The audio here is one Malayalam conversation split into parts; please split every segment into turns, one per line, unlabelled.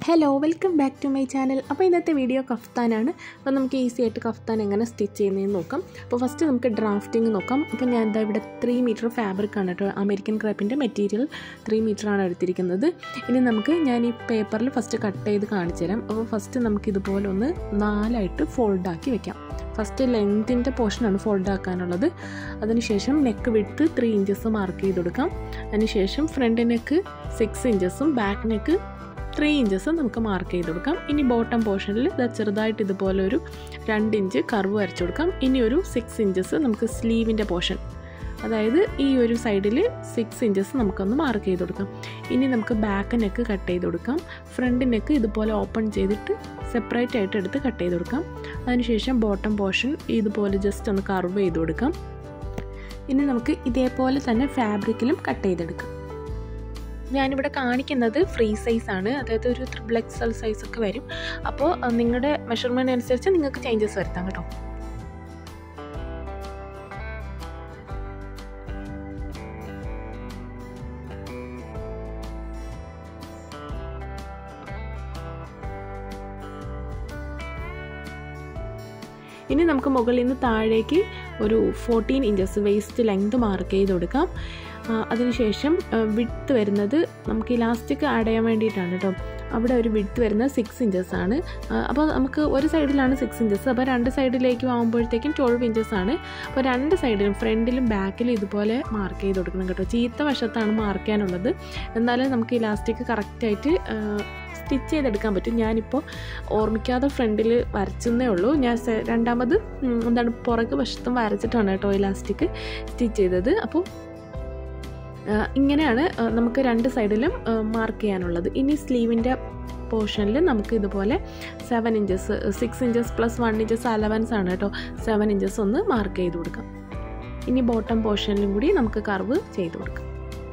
hello welcome back to my channel അപ്പോൾ ഇന്നത്തെ വീഡിയോ കഫ്താനാണ് അപ്പോൾ നമുക്ക് ഈസി ആയിട്ട് കഫ്താൻ എങ്ങനെ സ്റ്റിച്ച് ചെയ്യുന്നതെന്ന് നോക്കാം അപ്പോൾ ഫസ്റ്റ് നമുക്ക് ഡ്രാഫ്റ്റിംഗ് നോക്കാം അപ്പോൾ ഞാൻ എന്താ ഇവിടെ ത്രീ മീറ്റർ ഫാബ്രിക് ആണ് കേട്ടോ അമേരിക്കൻ ക്രാപ്പിൻ്റെ മെറ്റീരിയൽ ത്രീ ആണ് എടുത്തിരിക്കുന്നത് ഇനി നമുക്ക് ഞാൻ ഈ പേപ്പറിൽ ഫസ്റ്റ് കട്ട് ചെയ്ത് കാണിച്ചു തരാം അപ്പോൾ ഫസ്റ്റ് നമുക്ക് ഇതുപോലെ ഒന്ന് നാലായിട്ട് ഫോൾഡ് ആക്കി വെക്കാം ഫസ്റ്റ് ലെങ്തിൻ്റെ പോർഷനാണ് ഫോൾഡ് ആക്കാനുള്ളത് അതിനുശേഷം നെക്ക് വിട്ട് ത്രീ ഇഞ്ചസ് മാർക്ക് ചെയ്ത് കൊടുക്കാം അതിനുശേഷം ഫ്രണ്ട് നെക്ക് സിക്സ് ഇഞ്ചസും ബാക്ക് നെക്ക് ത്രീ ഇഞ്ചസ് നമുക്ക് മാർക്ക് ചെയ്ത് കൊടുക്കാം ഇനി ബോട്ടം പോർഷനിൽ ചെറുതായിട്ട് ഇതുപോലെ ഒരു രണ്ട് ഇഞ്ച് കർവ് വരച്ചു കൊടുക്കാം ഇനി ഒരു സിക്സ് ഇഞ്ചസ് നമുക്ക് സ്ലീവിൻ്റെ പോർഷൻ അതായത് ഈ ഒരു സൈഡിൽ സിക്സ് ഇഞ്ചസ് നമുക്കൊന്ന് മാർക്ക് ചെയ്ത് കൊടുക്കാം ഇനി നമുക്ക് ബാക്ക് നെക്ക് കട്ട് ചെയ്ത് കൊടുക്കാം ഫ്രണ്ട് നെക്ക് ഇതുപോലെ ഓപ്പൺ ചെയ്തിട്ട് സെപ്പറേറ്റ് ആയിട്ട് എടുത്ത് കട്ട് ചെയ്ത് കൊടുക്കാം അതിനുശേഷം ബോട്ടം പോർഷൻ ഇതുപോലെ ജസ്റ്റ് ഒന്ന് കർവ് ചെയ്ത് കൊടുക്കാം ഇനി നമുക്ക് ഇതേപോലെ തന്നെ ഫാബ്രിക്കിലും കട്ട് ചെയ്തെടുക്കാം ഞാനിവിടെ കാണിക്കുന്നത് ഫ്രീ സൈസ് ആണ് അതായത് ഒരു ത്രിബിൾ എക്സൽ സൈസ് ഒക്കെ വരും അപ്പോൾ നിങ്ങളുടെ മെഷർമെൻറ്റ് അനുസരിച്ച് നിങ്ങൾക്ക് ചേഞ്ചസ് വരുത്താം കേട്ടോ ഇനി നമുക്ക് മുകളിൽ നിന്ന് താഴേക്ക് ഒരു fourteen inches waist length mark ചെയ്ത് കൊടുക്കാം അതിനുശേഷം വിഡ്ത്ത് വരുന്നത് നമുക്ക് ഇലാസ്റ്റിക് ആഡ് ചെയ്യാൻ വേണ്ടിയിട്ടാണ് കേട്ടോ അവിടെ ഒരു വിഡ്ത്ത് വരുന്നത് സിക്സ് ഇഞ്ചസ് ആണ് അപ്പോൾ നമുക്ക് ഒരു സൈഡിലാണ് സിക്സ് ഇഞ്ചസ് അപ്പോൾ രണ്ട് സൈഡിലേക്കും ആകുമ്പോഴത്തേക്കും ട്വൽവ് ഇഞ്ചസ് ആണ് അപ്പോൾ രണ്ട് സൈഡിലും ഫ്രണ്ടിലും ബാക്കിലും ഇതുപോലെ മാർക്ക് ചെയ്ത് കൊടുക്കണം കേട്ടോ ചീത്ത വശത്താണ് മാർക്ക് ചെയ്യാനുള്ളത് എന്നാലും നമുക്ക് ഇലാസ്റ്റിക് കറക്റ്റായിട്ട് സ്റ്റിച്ച് ചെയ്തെടുക്കാൻ പറ്റും ഞാനിപ്പോൾ ഓർമ്മിക്കാതെ ഫ്രണ്ടിൽ വരച്ചെന്നേ ഉള്ളൂ ഞാൻ രണ്ടാമത് എന്താണ് പുറകു വശത്തും വരച്ചിട്ടാണ് കേട്ടോ ഇലാസ്റ്റിക് സ്റ്റിച്ച് ചെയ്തത് അപ്പോൾ ഇങ്ങനെയാണ് നമുക്ക് രണ്ട് സൈഡിലും മാർക്ക് ചെയ്യാനുള്ളത് ഇനി സ്ലീവിൻ്റെ പോർഷനിൽ നമുക്ക് ഇതുപോലെ seven inches six inches plus one inches allowance ആണ് കേട്ടോ സെവൻ ഇഞ്ചസ് ഒന്ന് മാർക്ക് ചെയ്ത് കൊടുക്കാം ഇനി ബോട്ടം പോർഷനിലും കൂടി നമുക്ക് കർവ് ചെയ്ത് കൊടുക്കാം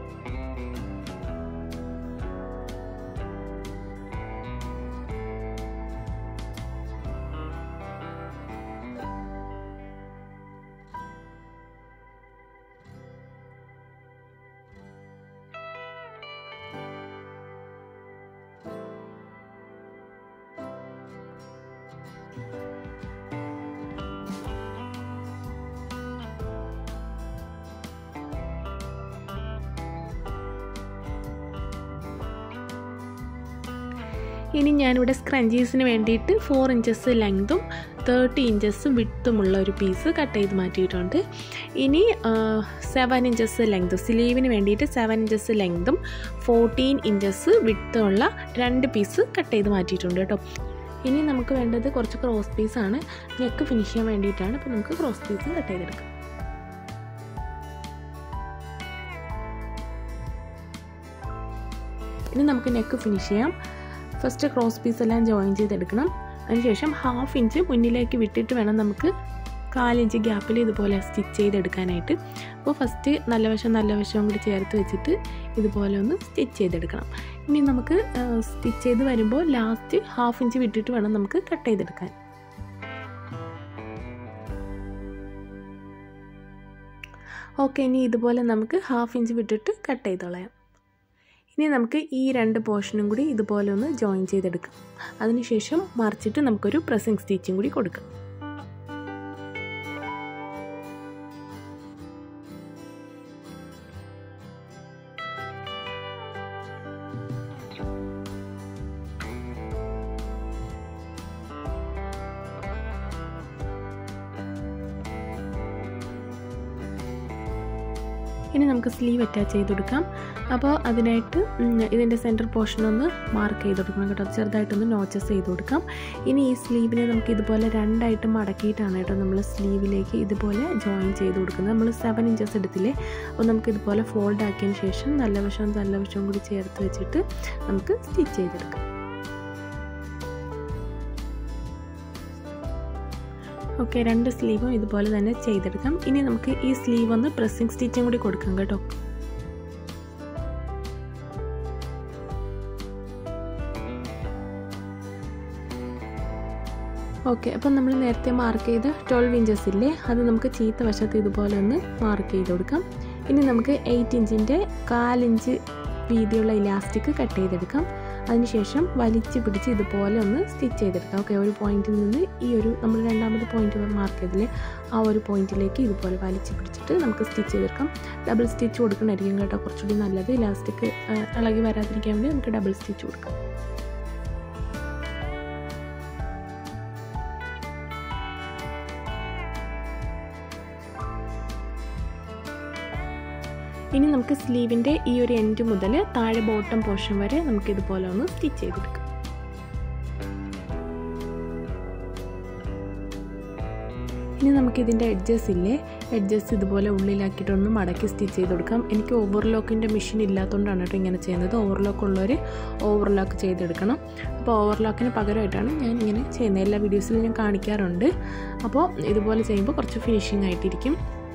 ഇനി ഞാനിവിടെ സ്ക്രഞ്ചീസിന് വേണ്ടിയിട്ട് ഫോർ ഇഞ്ചസ് ലെങ്തും തേർട്ടി ഇഞ്ചസ് വിട്ടുമുള്ള ഒരു പീസ് കട്ട് ചെയ്ത് മാറ്റിയിട്ടുണ്ട് ഇനി സെവൻ ഇഞ്ചസ് ലെങ്ത് സ്ലീവിന് വേണ്ടിയിട്ട് സെവൻ ഇഞ്ചസ് ലെങ്തും ഫോർട്ടീൻ ഇഞ്ചസ് വിട്ടുമുള്ള രണ്ട് പീസ് കട്ട് ചെയ്ത് മാറ്റിയിട്ടുണ്ട് കേട്ടോ ഇനി നമുക്ക് വേണ്ടത് കുറച്ച് ക്രോസ് പീസാണ് നെക്ക് ഫിനിഷ് ചെയ്യാൻ വേണ്ടിയിട്ടാണ് അപ്പോൾ നമുക്ക് ക്രോസ് പീസും കട്ട് ചെയ്തെടുക്കാം ഇനി നമുക്ക് നെക്ക് ഫിനിഷ് ചെയ്യാം ഫസ്റ്റ് ക്രോസ് പീസ് എല്ലാം ജോയിൻ ചെയ്തെടുക്കണം അതിനുശേഷം ഹാഫ് ഇഞ്ച് മുന്നിലേക്ക് വിട്ടിട്ട് വേണം നമുക്ക് കാലിഞ്ച് ഗ്യാപ്പിൽ ഇതുപോലെ സ്റ്റിച്ച് ചെയ്തെടുക്കാനായിട്ട് അപ്പോൾ ഫസ്റ്റ് നല്ല വശം നല്ല വശവും കൂടി ചേർത്ത് വെച്ചിട്ട് ഇതുപോലെ ഒന്ന് സ്റ്റിച്ച് ചെയ്തെടുക്കണം ഇനി നമുക്ക് സ്റ്റിച്ച് ചെയ്ത് വരുമ്പോൾ ലാസ്റ്റ് ഹാഫ് ഇഞ്ച് വിട്ടിട്ട് വേണം നമുക്ക് കട്ട് ചെയ്തെടുക്കാൻ ഓക്കെ ഇനി ഇതുപോലെ നമുക്ക് ഹാഫ് ഇഞ്ച് വിട്ടിട്ട് കട്ട് ചെയ്ത് കളയാം ഇനി നമുക്ക് ഈ രണ്ട് പോർഷനും കൂടി ഇതുപോലെ ഒന്ന് ജോയിൻ ചെയ്തെടുക്കാം അതിനുശേഷം മറിച്ചിട്ട് നമുക്കൊരു പ്രസ്സിങ് സ്റ്റിച്ചും കൂടി കൊടുക്കാം ഇനി നമുക്ക് സ്ലീവ് അറ്റാച്ച് ചെയ്ത് കൊടുക്കാം അപ്പോൾ അതിനായിട്ട് ഇതിൻ്റെ സെൻറ്റർ പോർഷൻ ഒന്ന് മാർക്ക് ചെയ്ത് കൊടുക്കണം കേട്ടോ ചെറുതായിട്ടൊന്ന് നോച്ചസ് ചെയ്ത് കൊടുക്കാം ഇനി ഈ സ്ലീവിനെ നമുക്ക് ഇതുപോലെ രണ്ടായിട്ട് മടക്കിയിട്ടാണ് കേട്ടോ നമ്മൾ സ്ലീവിലേക്ക് ഇതുപോലെ ജോയിൻ ചെയ്ത് കൊടുക്കുന്നത് നമ്മൾ സെവൻ ഇഞ്ചസ് എടുത്തില്ലേ അപ്പോൾ നമുക്ക് ഇതുപോലെ ഫോൾഡ് ആക്കിയതിന് ശേഷം നല്ല വശവും നല്ല വശവും കൂടി ചേർത്ത് വെച്ചിട്ട് നമുക്ക് സ്റ്റിച്ച് ചെയ്തെടുക്കാം ഓക്കെ രണ്ട് സ്ലീവും ഇതുപോലെ തന്നെ ചെയ്തെടുക്കാം ഇനി നമുക്ക് ഈ സ്ലീവ് ഒന്ന് പ്രസ്സിങ് സ്റ്റിച്ചും കൂടി കൊടുക്കാം കേട്ടോ ഓക്കെ അപ്പം നമ്മൾ നേരത്തെ മാർക്ക് ചെയ്ത ട്വൽവ് ഇഞ്ചസ് ഇല്ലേ അത് നമുക്ക് ചീത്ത വശത്ത് ഇതുപോലെ ഒന്ന് മാർക്ക് ചെയ്ത് കൊടുക്കാം ഇനി നമുക്ക് എയ്റ്റ് ഇഞ്ചിൻ്റെ കാലിഞ്ച് വീതിയുള്ള ഇലാസ്റ്റിക് കട്ട് ചെയ്തെടുക്കാം അതിനുശേഷം വലിച്ച് പിടിച്ച് ഇതുപോലെ ഒന്ന് സ്റ്റിച്ച് ചെയ്തെടുക്കാം ഓക്കെ ഒരു പോയിന്റിൽ നിന്ന് ഈ ഒരു നമ്മൾ രണ്ടാമത് പോയിന്റ് മാർക്ക് ചെയ്തില്ലേ ആ ഒരു പോയിന്റിലേക്ക് ഇതുപോലെ വലിച്ച് പിടിച്ചിട്ട് നമുക്ക് സ്റ്റിച്ച് ചെയ്തെടുക്കാം ഡബിൾ സ്റ്റിച്ച് കൊടുക്കണമായിരിക്കും കേട്ടോ കുറച്ചുകൂടി നല്ലത് ഇലാസ്റ്റിക് ഇളകി വരാതിരിക്കാൻ വേണ്ടി നമുക്ക് ഡബിൾ സ്റ്റിച്ച് കൊടുക്കാം ഇനി നമുക്ക് സ്ലീവിൻ്റെ ഈ ഒരു എൻഡ് മുതൽ താഴെ ബോട്ടം പോർഷൻ വരെ നമുക്ക് ഇതുപോലെ ഒന്ന് സ്റ്റിച്ച് ചെയ്തെടുക്കാം ഇനി നമുക്ക് ഇതിൻ്റെ എഡ്ജസ് ഇല്ലേ എഡ്ജസ് ഇതുപോലെ ഉള്ളിലാക്കിയിട്ടൊന്ന് മടക്കി സ്റ്റിച്ച് ചെയ്ത് കൊടുക്കാം എനിക്ക് ഓവർലോക്കിൻ്റെ മെഷീൻ ഇല്ലാത്തതുകൊണ്ടാണ് കേട്ടോ ഇങ്ങനെ ചെയ്യുന്നത് ഓവർലോക്ക് ഉള്ളവർ ഓവർലോക്ക് ചെയ്തെടുക്കണം അപ്പോൾ ഓവർലോക്കിന് പകരമായിട്ടാണ് ഞാൻ ഇങ്ങനെ ചെയ്യുന്നത് എല്ലാ വീഡിയോസിലും ഞാൻ കാണിക്കാറുണ്ട് അപ്പോൾ ഇതുപോലെ ചെയ്യുമ്പോൾ കുറച്ച് ഫിനിഷിംഗ് ആയിട്ടിരിക്കും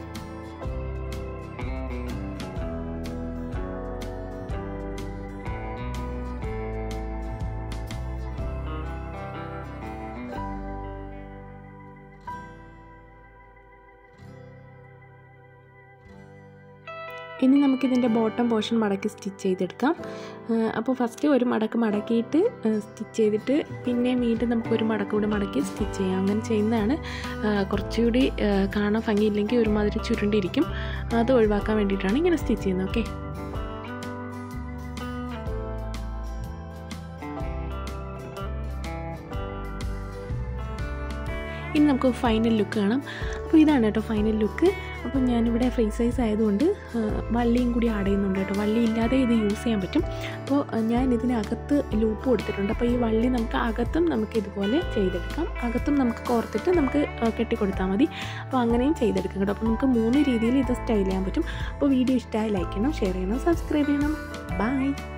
ഇനി നമുക്കിതിൻ്റെ ബോട്ടം പോർഷൻ മടക്കി സ്റ്റിച്ച് ചെയ്തെടുക്കാം അപ്പോൾ ഫസ്റ്റ് ഒരു മടക്ക് മടക്കിയിട്ട് സ്റ്റിച്ച് ചെയ്തിട്ട് പിന്നെ വീണ്ടും നമുക്ക് ഒരു മടക്ക് കൂടെ മടക്കി സ്റ്റിച്ച് ചെയ്യാം അങ്ങനെ ചെയ്യുന്നതാണ് കുറച്ചുകൂടി കാണാൻ ഭംഗിയില്ലെങ്കിൽ ഒരുമാതിരി ചുരുണ്ടിരിക്കും അത് ഒഴിവാക്കാൻ വേണ്ടിയിട്ടാണ് ഇങ്ങനെ സ്റ്റിച്ച് ചെയ്യുന്നത് ഓക്കെ ഇനി നമുക്ക് ഫൈനൽ ലുക്ക് കാണാം അപ്പോൾ ഇതാണ് കേട്ടോ ഫൈനൽ ലുക്ക് അപ്പോൾ ഞാനിവിടെ ഫ്രീ സൈസ് ആയതുകൊണ്ട് വള്ളിയും കൂടി ആഡ് ചെയ്യുന്നുണ്ട് കേട്ടോ വള്ളി ഇല്ലാതെ ഇത് യൂസ് ചെയ്യാൻ പറ്റും അപ്പോൾ ഞാൻ ഇതിനകത്ത് ലൂപ്പ് കൊടുത്തിട്ടുണ്ട് അപ്പോൾ ഈ വള്ളി നമുക്ക് അകത്തും നമുക്ക് ഇതുപോലെ ചെയ്തെടുക്കാം അകത്തും നമുക്ക് കോർത്തിട്ട് നമുക്ക് കെട്ടിക്കൊടുത്താൽ മതി അപ്പോൾ അങ്ങനെയും ചെയ്തെടുക്കാം കേട്ടോ അപ്പോൾ നമുക്ക് മൂന്ന് രീതിയിൽ ഇത് സ്റ്റൈൽ ചെയ്യാൻ പറ്റും അപ്പോൾ വീഡിയോ ഇഷ്ടമായി ലൈക്ക് ചെയ്യണം ഷെയർ ചെയ്യണം സബ്സ്ക്രൈബ് ചെയ്യണം ബൈ